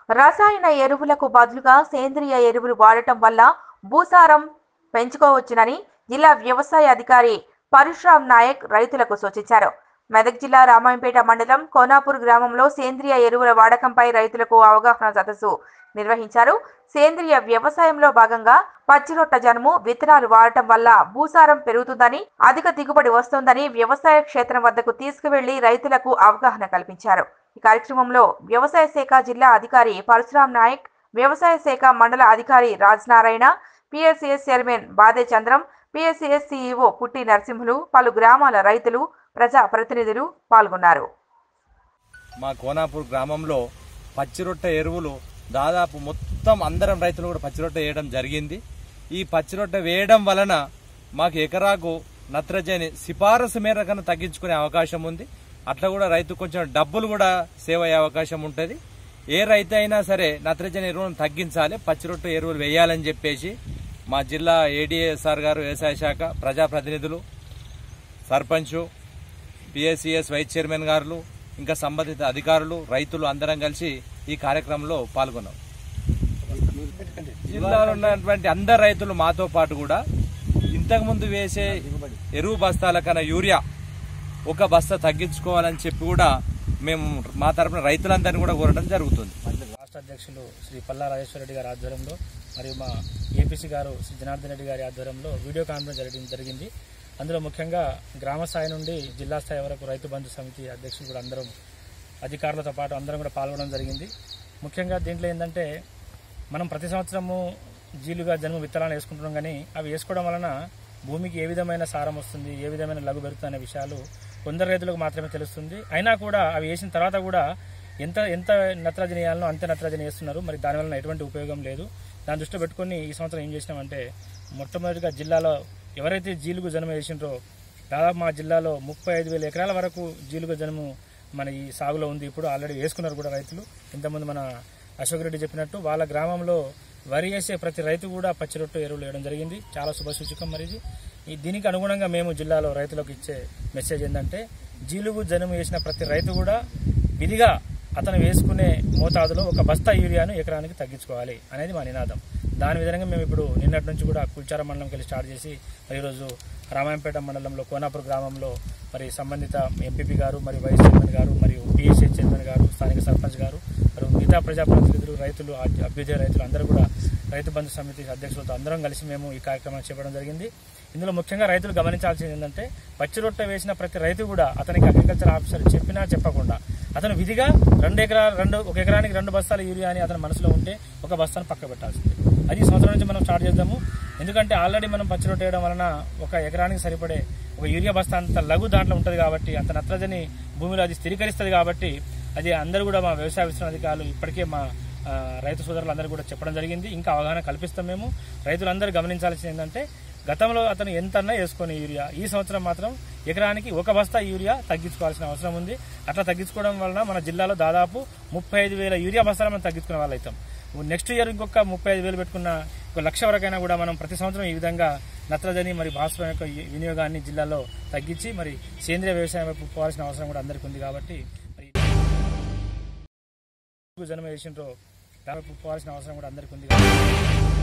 రసాయన ఎరువులకు బదులుగా సేంద్రియ ఎరువులు వాడటం వల్ల భూసారం పెంచుకోవచ్చునని జిల్లా వ్యవసాయ అధికారి పరశురామ్ నాయక్ రైతులకు సూచించారు మెదక్ జిల్లా రామాయంపేట మండలం కోనాపూర్ గ్రామంలో సేంద్రియ ఎరువుల వాడకంపై రైతులకు అవగాహన సదస్సు నిర్వహించారు సేంద్రియ వ్యవసాయంలో భాగంగా పచ్చిరొట్ట జనుము విత్తనాలు వాడటం వల్ల భూసారం పెరుగుతుందని అధిక దిగుబడి వస్తుందని వ్యవసాయ క్షేత్రం వద్దకు తీసుకువెళ్లి రైతులకు అవగాహన కల్పించారు ఈ కార్యక్రమంలో వ్యవసాయ శాఖ జిల్లా అధికారి పరశురామ్ నాయక్ వ్యవసాయ శాఖ మండల అధికారి రాజనారాయణ పిఎస్సిఎస్ చైర్మన్ బాదే చంద్రం పిఎస్సిఎస్ సిఇఓ పుట్టి నరసింహులు పలు గ్రామాల రైతులు ప్రజా ప్రతినిధులు పాల్గొన్నారు మా కోనాపూర్ గ్రామంలో పచ్చిరొట్ట ఎరువులు దాదాపు మొత్తం అందరం రైతులు కూడా పచ్చిరొట్ట వేయడం జరిగింది ఈ పచ్చిరొట్ట వేయడం వలన మాకు ఎకరాకు నత్రజని సిఫారసు మేరకన్నా తగ్గించుకునే అవకాశం ఉంది అట్లా కూడా రైతు కొంచెం డబ్బులు కూడా సేవ్ అయ్యే అవకాశం ఉంటుంది ఏ రైతు అయినా సరే నత్రజని ఎరువులను తగ్గించాలి పచ్చిరొట్ట ఎరువులు వేయాలని చెప్పేసి మా జిల్లా ఏడీఏ సార్ గారు వ్యవసాయ శాఖ ప్రజాప్రతినిధులు సర్పంచ్ పిఎస్సిఎస్ వైస్ చైర్మన్ గారు ఇంకా సంబంధిత అధికారులు రైతులు అందరం కలిసి ఈ కార్యక్రమంలో పాల్గొన్నాం జిల్లాలో ఉన్నటువంటి అందరు రైతులు మాతో పాటు కూడా ఇంతకుముందు వేసే ఎరువు బస్తాల కన్నా యూరియా ఒక బస్తా తగ్గించుకోవాలని చెప్పి కూడా మేము మా తరపున రైతులందరినీ కూడా కోరడం జరుగుతుంది రాష్ట్ర అధ్యక్షులు శ్రీ పల్లా రాజేశ్వర రెడ్డి గారి ఆధ్వర్యంలో మరియు మా ఏపీసీ గారు శ్రీ జనార్దన్ రెడ్డి గారి ఆధ్వర్యంలో వీడియో కాన్ఫరెన్స్ జరగడం జరిగింది అందులో ముఖ్యంగా గ్రామ స్థాయి నుండి జిల్లా స్థాయి వరకు రైతు బంధు సమితి అధ్యక్షులు కూడా అందరం అధికారులతో పాటు అందరం కూడా పాల్గొనడం జరిగింది ముఖ్యంగా దీంట్లో ఏంటంటే మనం ప్రతి సంవత్సరము జీలుగా జన్మ విత్తనాలు వేసుకుంటున్నాం కానీ అవి వేసుకోవడం వలన భూమికి ఏ విధమైన సారం వస్తుంది ఏ విధమైన లఘు పెరుగుతుంది అనే విషయాలు కొందరు రైతులకు మాత్రమే తెలుస్తుంది అయినా కూడా అవి వేసిన తర్వాత కూడా ఎంత ఎంత నత్రజని వేయాలనో అంతే నత్రజని వేస్తున్నారు మరి దానివల్ల ఎటువంటి ఉపయోగం లేదు దాని దృష్టిలో పెట్టుకొని ఈ సంవత్సరం ఏం చేసినామంటే మొట్టమొదటిగా జిల్లాలో ఎవరైతే జీలుగు జన్మ వేసిండ్రో దాదాపు మా జిల్లాలో ముప్పై ఐదు వేల ఎకరాల వరకు జీలుగు జన్ము మన ఈ సాగులో ఉంది ఇప్పుడు ఆల్రెడీ వేసుకున్నారు కూడా రైతులు ఇంతకుముందు మన అశోక్ రెడ్డి చెప్పినట్టు వాళ్ళ గ్రామంలో వరి వేసే ప్రతి రైతు కూడా పచ్చిరొట్టు ఎరువులు వేయడం జరిగింది చాలా శుభసూచకం మరి ఇది ఈ దీనికి అనుగుణంగా మేము జిల్లాలో రైతులకు ఇచ్చే మెసేజ్ ఏంటంటే జీలుగు జనుము వేసిన ప్రతి రైతు కూడా విధిగా అతను వేసుకునే మోతాదులో ఒక బస్తా యూరియాను ఎకరానికి తగ్గించుకోవాలి అనేది మా నినాదం దాని విధంగా మేము ఇప్పుడు నిన్నటి నుంచి కూడా కుల్చార మండలంకి వెళ్ళి స్టార్ట్ చేసి మరి ఈరోజు రామాయంపేట మండలంలో కోనాపూర్ గ్రామంలో మరి సంబంధిత ఎంపీపీ గారు మరియు వైస్ చైర్మన్ గారు మరియు పిఎస్సీ చైర్మన్ గారు స్థానిక సర్పంచ్ గారు మరియు మిగతా ప్రజాప్రతినిధులు రైతులు అభ్య- అభ్యుదయ రైతులు అందరూ కూడా రైతు బంధు సమితి అధ్యక్షులతో అందరం కలిసి మేము ఈ కార్యక్రమాన్ని చేపట్టడం జరిగింది ఇందులో ముఖ్యంగా రైతులు గమనించాల్సింది ఏంటంటే పచ్చి రొట్టె వేసిన ప్రతి రైతు కూడా అతనికి అగ్రికల్చర్ ఆఫీసర్ చెప్పినా చెప్పకుండా అతను విధిగా రెండు ఎకరా రెండు ఒక ఎకరానికి రెండు బస్తాల యూరియా అని అతని మనసులో ఉంటే ఒక బస్తాను పక్క పెట్టాల్సింది అది ఈ సంవత్సరం నుంచి మనం స్టార్ట్ చేద్దాము ఎందుకంటే ఆల్రెడీ మనం పచ్చి రొట్టె వేయడం వలన ఒక ఎకరానికి సరిపడే ఒక యూరియా బస్తా అంత లఘు దాంట్లో ఉంటుంది కాబట్టి అంత నత్రజని భూమిలో అది స్థిరీకరిస్తుంది కాబట్టి అది అందరూ కూడా మా వ్యవసాయ విస్తరణ అధికారులు ఇప్పటికే మా ఆ, రైతు సోదరులందరూ కూడా చెప్పడం జరిగింది ఇంకా అవగాహన కల్పిస్తాం మేము రైతులందరూ గమనించాల్సింది ఏంటంటే గతంలో అతను ఎంతన్నా వేసుకొని యూరియా ఈ సంవత్సరం మాత్రం ఎకరానికి ఒక బస్తా యూరియా తగ్గించుకోవాల్సిన అవసరం ఉంది అట్లా తగ్గించుకోవడం వలన మన జిల్లాలో దాదాపు ముప్పై ఐదు వేల యూరియా బస్తాలు మనం తగ్గించుకునే వాళ్ళు అవుతాం నెక్స్ట్ ఇయర్ ఇంకొక ముప్పై ఐదు వేలు పెట్టుకున్న ఒక లక్ష వరకైనా కూడా మనం ప్రతి సంవత్సరం ఈ విధంగా నత్రజని మరి భాస్వరం యొక్క వినియోగాన్ని జిల్లాలో తగ్గించి మరి సేంద్రియ వ్యవసాయం వైపు పోవాల్సిన అవసరం కూడా అందరికీ ఉంది కాబట్టి మరి జన్మ చేసిండ్రో దాదాపు పోవాల్సిన అవసరం కూడా అందరికీ ఉంది కాబట్టి